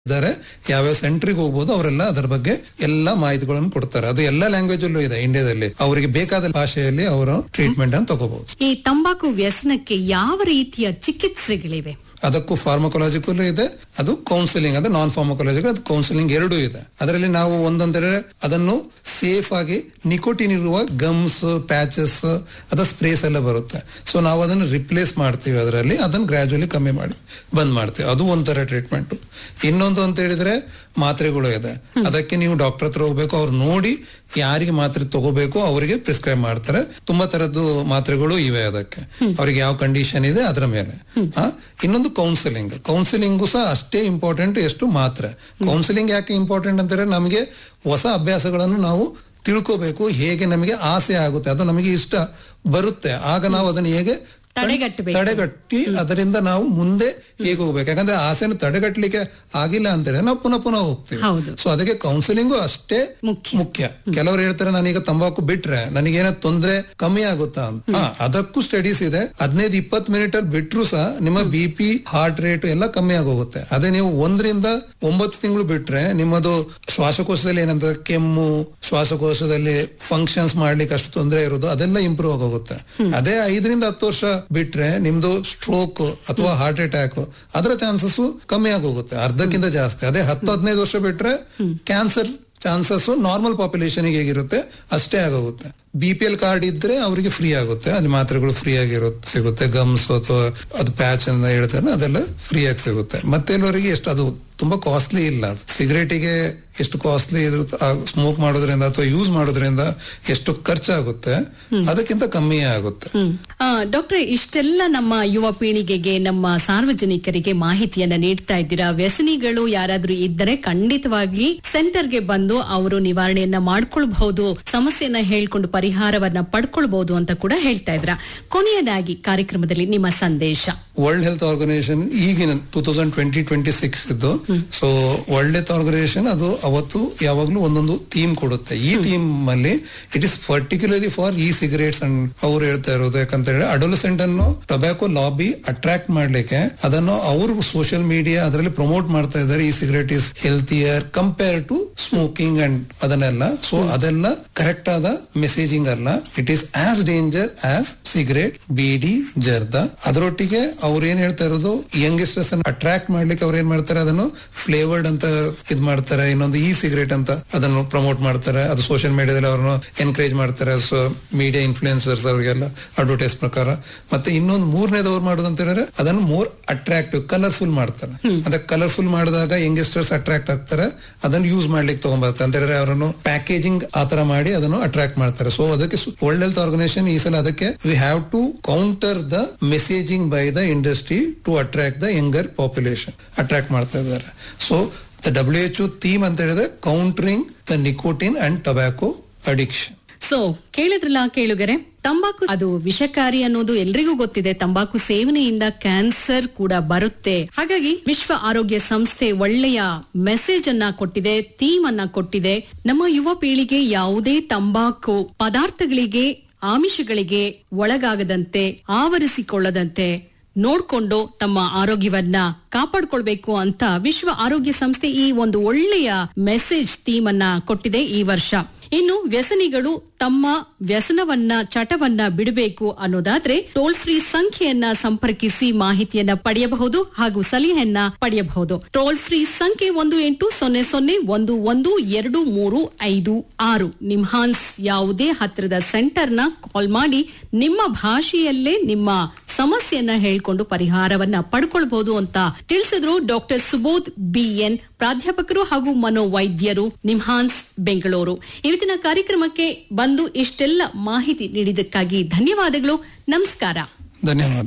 ಇದ್ದಾರೆ ಯಾವ್ಯಾವ ಸೆಂಟ್ರಿಗೆ ಹೋಗ್ಬೋದು ಅವರೆಲ್ಲ ಅದರ ಬಗ್ಗೆ ಎಲ್ಲ ಮಾಹಿತಿಗಳನ್ನು ಕೊಡ್ತಾರೆ ಅದು ಎಲ್ಲ ಲ್ಯಾಂಗ್ವೇಜ್ ಅಲ್ಲೂ ಇದೆ ಇಂಡಿಯಾದಲ್ಲಿ ಅವರಿಗೆ ಬೇಕಾದ ಭಾಷೆಯಲ್ಲಿ ಅವರು ಟ್ರೀಟ್ಮೆಂಟ್ ಅನ್ನು ತಗೋಬಹುದು ಈ ತಂಬಾಕು ವ್ಯಸನಕ್ಕೆ ಯಾವ ರೀತಿಯ ಚಿಕಿತ್ಸೆಗಳಿವೆ ಅದಕ್ಕೂ ಫಾರ್ಮಕೊಲಾಜಿಕಲ್ ಇದೆ ಅದು ಕೌನ್ಸಿಲಿಂಗ್ ಅಂದ್ರೆ ನಾನ್ ಫಾರ್ಮಕೊಲಾಜಿಕಲ್ ಅದು ಕೌನ್ಸಿಲಿಂಗ್ ಎರಡೂ ಇದೆ ಅದರಲ್ಲಿ ನಾವು ಒಂದಂದ್ರೆ ಅದನ್ನು ಸೇಫ್ ಆಗಿ ನಿಕೋಟಿನ್ ಇರುವ ಗಮ್ಸ್ ಪ್ಯಾಚಸ್ ಅದ ಸ್ಪ್ರೇಸ್ ಎಲ್ಲ ಬರುತ್ತೆ ಸೊ ನಾವು ಅದನ್ನು ರಿಪ್ಲೇಸ್ ಮಾಡ್ತೀವಿ ಅದರಲ್ಲಿ ಅದನ್ನು ಗ್ರಾಜುವಲಿ ಕಮ್ಮಿ ಮಾಡಿ ಬಂದ್ ಮಾಡ್ತೀವಿ ಅದು ಒಂಥರ ಟ್ರೀಟ್ಮೆಂಟ್ ಇನ್ನೊಂದು ಅಂತ ಹೇಳಿದ್ರೆ ಮಾತ್ರೆಗಳು ಇದೆ ಅದಕ್ಕೆ ನೀವು ಡಾಕ್ಟರ್ ಹತ್ರ ಹೋಗ್ಬೇಕು ಅವ್ರು ನೋಡಿ ಯಾರಿಗೆ ಮಾತ್ರೆ ತಗೋಬೇಕು ಅವರಿಗೆ ಪ್ರಿಸ್ಕ್ರೈಬ್ ಮಾಡ್ತಾರೆ ತುಂಬಾ ತರದ್ದು ಮಾತ್ರೆಗಳು ಇವೆ ಅದಕ್ಕೆ ಅವ್ರಿಗೆ ಯಾವ ಕಂಡೀಷನ್ ಇದೆ ಅದರ ಮೇಲೆ ಆ, ಇನ್ನೊಂದು ಕೌನ್ಸಿಲಿಂಗ್ ಕೌನ್ಸಿಲಿಂಗು ಸಹ ಅಷ್ಟೇ ಇಂಪಾರ್ಟೆಂಟ್ ಎಷ್ಟು ಮಾತ್ರೆ ಕೌನ್ಸಿಲಿಂಗ್ ಯಾಕೆ ಇಂಪಾರ್ಟೆಂಟ್ ಅಂತಂದ್ರೆ ನಮಗೆ ಹೊಸ ಅಭ್ಯಾಸಗಳನ್ನು ನಾವು ತಿಳ್ಕೋಬೇಕು ಹೇಗೆ ನಮಗೆ ಆಸೆ ಆಗುತ್ತೆ ಅದು ನಮಗೆ ಇಷ್ಟ ಬರುತ್ತೆ ಆಗ ನಾವು ಅದನ್ನು ಹೇಗೆ ತಡೆಗಟ್ಟಬೇಕು. ತಡೆಗಟ್ಟಿ ಅದರಿಂದ ನಾವು ಮುಂದೆ ಹೇಗೆ ಹೋಗ್ಬೇಕು ಯಾಕಂದ್ರೆ ಆಸೆನ ತಡೆಗಟ್ಟಲಿಕ್ಕೆ ಆಗಿಲ್ಲ ಅಂತೇಳಿ ನಾವು ಪುನಃ ಪುನಃ ಹೋಗ್ತೀವಿ ಹೌದು. ಸೊ ಅದಕ್ಕೆ ಕೌನ್ಸಿಲಿಂಗು ಅಷ್ಟೇ ಮುಖ್ಯ. ಮುಖ್ಯ ಕೆಲವರು ಹೇಳ್ತಾರೆ ನಾನೀಗ ತಂಬಾಕು ಬಿಟ್ರೆ ನನಗೇನ ತೊಂದ್ರೆ ಕಮ್ಮಿ ಆಗುತ್ತಾ ಅಂತ ಹಾ, ಅದಕ್ಕೂ ಸ್ಟಡೀಸ್ ಇದೆ ಹದಿನೈದು ಇಪ್ಪತ್ತು ಮಿನಿಟ್ ಅಲ್ಲಿ ಬಿಟ್ರು ಸಹ ನಿಮ್ಮ ಬಿ ಪಿ ಹಾರ್ಟ್ ರೇಟ್ ಎಲ್ಲ ಕಮ್ಮಿ ಆಗೋಗುತ್ತೆ ಅದೇ ನೀವು ಒಂದರಿಂದ ಒಂಬತ್ತು ತಿಂಗಳು ಬಿಟ್ರೆ ನಿಮ್ಮದು ಶ್ವಾಸಕೋಶದಲ್ಲಿ ಏನಂತ ಕೆಮ್ಮು ಶ್ವಾಸಕೋಶದಲ್ಲಿ ಫಂಕ್ಷನ್ಸ್ ಮಾಡ್ಲಿಕ್ಕೆ ಅಷ್ಟು ತೊಂದರೆ ಇರೋದು ಅದೆಲ್ಲ ಇಂಪ್ರೂವ್ ಆಗೋಗುತ್ತೆ ಅದೇ ಐದರಿಂದ ಹತ್ತು ವರ್ಷ ಬಿಟ್ರೆ ನಿಮ್ದು ಸ್ಟ್ರೋಕ್ ಅಥವಾ ಹಾರ್ಟ್ ಅಟ್ಯಾಕ್ ಅದರ ಚಾನ್ಸಸ್ ಕಮ್ಮಿ ಆಗೋಗುತ್ತೆ ಅರ್ಧಕ್ಕಿಂತ ಜಾಸ್ತಿ ಅದೇ ಹತ್ತು ಹದಿನೈದು ವರ್ಷ ಬಿಟ್ರೆ ಕ್ಯಾನ್ಸರ್ ಚಾನ್ಸಸ್ ನಾರ್ಮಲ್ ಪಾಪ್ಯುಲೇಷನ್ ಹೇಗಿರುತ್ತೆ ಅಷ್ಟೇ ಆಗೋಗುತ್ತೆ ಬಿ ಪಿ ಎಲ್ ಕಾರ್ಡ್ ಇದ್ರೆ ಅವರಿಗೆ ಫ್ರೀ ಆಗುತ್ತೆ ಅಲ್ಲಿ ಮಾತ್ರೆಗಳು ಫ್ರೀ ಆಗಿರುತ್ತೆ ಸಿಗುತ್ತೆ ಗಮ್ಸ್ ಅಥವಾ ಅದು ಪ್ಯಾಚ್ ಅಂತ ಹೇಳ್ತಾರೆ ಅದೆಲ್ಲ ಫ್ರೀ ಆಗಿ ಸಿಗುತ್ತೆ ಮತ್ತೆ ಎಲ್ಲವರಿಗೆ ಎಷ್ಟು ಅದು ತುಂಬಾ ಕಾಸ್ಟ್ಲಿ ಇಲ್ಲ ಸಿಗರೇಟಿಗೆ ಎಷ್ಟು ಕಾಸ್ಟ್ಲಿ ಇದ್ರು ಸ್ಮೋಕ್ ಮಾಡೋದ್ರಿಂದ ಅಥವಾ ಯೂಸ್ ಮಾಡೋದ್ರಿಂದ ಎಷ್ಟು ಖರ್ಚಾಗುತ್ತೆ ಅದಕ್ಕಿಂತ ಕಮ್ಮಿಯೇ ಆಗುತ್ತೆ ಹ್ಮ್ ಆ, ಡಾಕ್ಟ್ರೆ ಇಷ್ಟೆಲ್ಲ ನಮ್ಮ ಯುವ ಪೀಳಿಗೆಗೆ ನಮ್ಮ ಸಾರ್ವಜನಿಕರಿಗೆ ಮಾಹಿತಿಯನ್ನ ನೀಡ್ತಾ ಇದ್ದೀರಾ ವ್ಯಸನಿಗಳು ಯಾರಾದ್ರೂ ಇದ್ದರೆ ಖಂಡಿತವಾಗಿ ಸೆಂಟರ್ಗೆ ಬಂದು ಅವರು ನಿವಾರಣೆಯನ್ನ ಮಾಡ್ಕೊಳ್ಬಹುದು ಸಮಸ್ಯೆಯನ್ನ ಹೇಳ್ಕೊಂಡು ಪರಿಹಾರವನ್ನ ಪಡ್ಕೊಳ್ಬಹುದು ಅಂತ ಕೂಡ ಹೇಳ್ತಾ ಇದ್ರ ಕೊನೆಯದಾಗಿ ಕಾರ್ಯಕ್ರಮದಲ್ಲಿ ನಿಮ್ಮ ಸಂದೇಶ ವರ್ಲ್ಡ್ ಹೆಲ್ತ್ ಆರ್ಗನೈಸೇಷನ್ ಈಗಿನ two thousand twenty twenty six ಇದ್ದು ಸೊ ವರ್ಲ್ಡ್ ಹೆಲ್ತ್ ಆರ್ಗನೈಸೇಷನ್ ಅದು ಅವತ್ತು ಯಾವಾಗ್ಲೂ ಒಂದೊಂದು ಥೀಮ್ ಕೊಡುತ್ತೆ ಈ ಥೀಮ್ ಅಲ್ಲಿ ಇಟ್ ಇಸ್ ಪರ್ಟಿಕ್ಯುಲರ್ಲಿ ಫಾರ್ ಈ ಸಿಗರೇಟ್ಸ್ ಅಂಡ್ ಅವ್ರು ಹೇಳ್ತಾ ಇರೋದು ಯಾಕಂತ ಹೇಳಿ ಅಡೋಲಸೆಂಟ್ ಅನ್ನು ಟೊಬ್ಯಾಕೋ ಲಾಬಿ ಅಟ್ರಾಕ್ಟ್ ಮಾಡ್ಲಿಕ್ಕೆ ಅದನ್ನು ಅವರು ಸೋಷಿಯಲ್ ಮೀಡಿಯಾ ಅದರಲ್ಲಿ ಪ್ರಮೋಟ್ ಮಾಡ್ತಾ ಇದ್ದಾರೆ ಈ cigarette is healthier compare to smoking and ಅದನ್ನೆಲ್ಲ ಸೊ ಅದೆಲ್ಲ ಕರೆಕ್ಟ್ ಆದ ಮೆಸೇಜಿಂಗ್ ಅಲ್ಲ it is as danger as cigarette bidi zarda ಅದರೊಟ್ಟಿಗೆ ಅವ್ರು ಏನ್ ಹೇಳ್ತಾ ಇರೋದು ಯಂಗೆಸ್ಟರ್ಸ್ ಅನ್ನು ಅಟ್ರಾಕ್ಟ್ ಮಾಡ್ಲಿಕ್ಕೆ ಅವ್ರು ಏನ್ ಮಾಡ್ತಾರೆ ಅದನ್ನು ಫ್ಲೇವರ್ಡ್ ಅಂತ ಇದ್ ಮಾಡ್ತಾರೆ ಇನ್ನೊಂದು ಈ ಸಿಗರೇಟ್ ಅಂತ ಅದನ್ನು ಪ್ರಮೋಟ್ ಮಾಡ್ತಾರೆ ಅದು ಸೋಷಿಯಲ್ ಮೀಡಿಯಾದಲ್ಲಿ ಅವ್ರನ್ನು ಎನ್ಕರೇಜ್ ಮಾಡ್ತಾರೆ ಸೊ ಮೀಡಿಯಾ ಇನ್ಫ್ಲೂಯೆನ್ಸರ್ಸ್ ಅವರಿಗೆಲ್ಲ ಅಡ್ವರ್ಟೈಸ್ ಪ್ರಕಾರ ಮತ್ತೆ ಇನ್ನೊಂದು ಮೂರನೇದವ್ರು ಮಾಡೋದು ಅಂತ ಹೇಳಿದ್ರೆ ಅದನ್ನು ಮೋರ್ ಅಟ್ರಾಕ್ಟಿವ್ ಕಲರ್ಫುಲ್ ಮಾಡ್ತಾರೆ ಅದಕ್ಕೆ ಕಲರ್ಫುಲ್ ಮಾಡಿದಾಗ ಯಂಗೆಸ್ಟರ್ಸ್ ಅಟ್ರಾಕ್ಟ್ ಆಗ್ತಾರೆ ಅದನ್ನು ಯೂಸ್ ಮಾಡ್ಲಿಕ್ಕೆ ತಗೊಂಡ್ಬರ್ತಾರೆ ಅಂತ ಹೇಳಿದ್ರೆ ಅವರನ್ನು ಪ್ಯಾಕೇಜಿಂಗ್ ಆತರ ಮಾಡಿ ಅದನ್ನು ಅಟ್ರಾಕ್ಟ್ ಮಾಡ್ತಾರೆ ಸೊ ಅದಕ್ಕೆ ವರ್ಲ್ಡ್ ಹೆಲ್ತ್ ಆರ್ಗನೈಸೇಷನ್ ಈ ಸಲ ಅದಕ್ಕೆ we have to counter the messaging by the industry to attract the younger population attract ಮಾಡ್ತಾ ಇದ್ದಾರೆ so the W H theme ಅಂತ ಹೇಳಿದ್ರೆ countering the nicotine and tobacco addiction so ಕೇಳಿದ್ರಲ್ಲ ಕೇಳುಗರೆ ತಂಬಾಕು ಅದು ವಿಷಕಾರಿ ಅನ್ನೋದು ಎಲ್ರಿಗೂ ಗೊತ್ತಿದೆ ತಂಬಾಕು ಸೇವನೆಯಿಂದ ಕ್ಯಾನ್ಸರ್ ಕೂಡ ಬರುತ್ತೆ ಹಾಗಾಗಿ ವಿಶ್ವ ಆರೋಗ್ಯ ಸಂಸ್ಥೆ ಒಳ್ಳೆಯ ಮೆಸೇಜ್ ಅನ್ನ ಕೊಟ್ಟಿದೆ ಥೀಮ್ ಅನ್ನ ಕೊಟ್ಟಿದೆ ನಮ್ಮ ಯುವ ಪೀಳಿಗೆ ಯಾವುದೇ ತಂಬಾಕು ಪದಾರ್ಥಗಳಿಗೆ ಆಮಿಷಗಳಿಗೆ ಒಳಗಾಗದಂತೆ ಆವರಿಸಿಕೊಳ್ಳದಂತೆ ನೋಡ್ಕೊಂಡು ತಮ್ಮ ಆರೋಗ್ಯವನ್ನ ಕಾಪಾಡ್ಕೊಳ್ಬೇಕು ಅಂತ ವಿಶ್ವ ಆರೋಗ್ಯ ಸಂಸ್ಥೆ ಈ ಒಂದು ಒಳ್ಳೆಯ ಮೆಸೇಜ್ ಥೀಮ್ ಅನ್ನ ಕೊಟ್ಟಿದೆ ಈ ವರ್ಷ ಇನ್ನು ವ್ಯಸನಿಗಳು ತಮ್ಮ ವ್ಯಸನವನ್ನ ಚಟವನ್ನ ಬಿಡಬೇಕು ಅನ್ನೋದಾದ್ರೆ ಟೋಲ್ ಫ್ರೀ ಸಂಖ್ಯೆಯನ್ನ ಸಂಪರ್ಕಿಸಿ ಮಾಹಿತಿಯನ್ನ ಪಡೆಯಬಹುದು ಹಾಗೂ ಸಲಹೆಯನ್ನ ಪಡೆಯಬಹುದು ಟೋಲ್ ಫ್ರೀ ಸಂಖ್ಯೆ ಒಂದು ಎಂಟು ಸೊನ್ನೆ ಸೊನ್ನೆ ಒಂದು ಒಂದು ಎರಡು ಮೂರು ಐದು ಆರು ನಿಮ್ಹಾನ್ಸ್ ಯಾವುದೇ ಹತ್ತಿರದ ಸೆಂಟರ್ನ ಕಾಲ್ ಮಾಡಿ ನಿಮ್ಮ ಭಾಷೆಯಲ್ಲೇ ನಿಮ್ಮ ಸಮಸ್ಯೆಯನ್ನ ಹೇಳ್ಕೊಂಡು ಪರಿಹಾರವನ್ನ ಪಡ್ಕೊಳ್ಬಹುದು ಅಂತ ತಿಳಿಸಿದ್ರು ಡಾಕ್ಟರ್ ಸುಬೋಧ್ ಬಿಎನ್ ಪ್ರಾಧ್ಯಾಪಕರು ಹಾಗೂ ಮನೋವೈದ್ಯರು ನಿಮ್ಹಾನ್ಸ್ ಬೆಂಗಳೂರು ಇವತ್ತಿನ ಕಾರ್ಯಕ್ರಮಕ್ಕೆ ಬಂದು ಇಷ್ಟೆಲ್ಲ ಮಾಹಿತಿ ನೀಡಿದ್ದಕ್ಕಾಗಿ ಧನ್ಯವಾದಗಳು ನಮಸ್ಕಾರ ಧನ್ಯವಾದ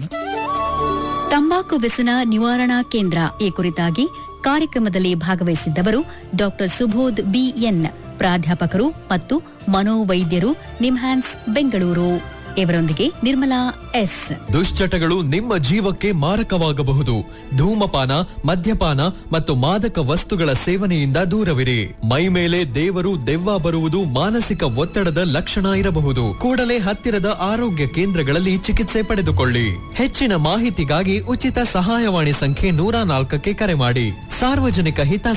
ತಂಬಾಕು ವ್ಯಸನ ನಿವಾರಣಾ ಕೇಂದ್ರ ಈ ಕುರಿತಾಗಿ ಕಾರ್ಯಕ್ರಮದಲ್ಲಿ ಭಾಗವಹಿಸಿದ್ದವರು ಡಾಕ್ಟರ್ ಸುಬೋಧ್ ಬಿಎನ್ ಪ್ರಾಧ್ಯಾಪಕರು ಮತ್ತು ಮನೋವೈದ್ಯರು ನಿಮ್ಹ್ಯಾನ್ಸ್ ಬೆಂಗಳೂರು ಇವರೊಂದಿಗೆ ನಿರ್ಮಲಾ ಎಸ್ ದುಶ್ಚಟಗಳು ನಿಮ್ಮ ಜೀವಕ್ಕೆ ಮಾರಕವಾಗಬಹುದು ಧೂಮಪಾನ ಮದ್ಯಪಾನ ಮತ್ತು ಮಾದಕ ವಸ್ತುಗಳ ಸೇವನೆಯಿಂದ ದೂರವಿರಿ ಮೈ ಮೇಲೆ ದೇವರು ದೆವ್ವ ಬರುವುದು ಮಾನಸಿಕ ಒತ್ತಡದ ಲಕ್ಷಣ ಇರಬಹುದು ಕೂಡಲೇ ಹತ್ತಿರದ ಆರೋಗ್ಯ ಕೇಂದ್ರಗಳಲ್ಲಿ ಚಿಕಿತ್ಸೆ ಪಡೆದುಕೊಳ್ಳಿ ಹೆಚ್ಚಿನ ಮಾಹಿತಿಗಾಗಿ ಉಚಿತ ಸಹಾಯವಾಣಿ ಸಂಖ್ಯೆ ನೂರ ನಾಲ್ಕಕ್ಕೆ ಕರೆ ಮಾಡಿ ಸಾರ್ವಜನಿಕ ಹಿತ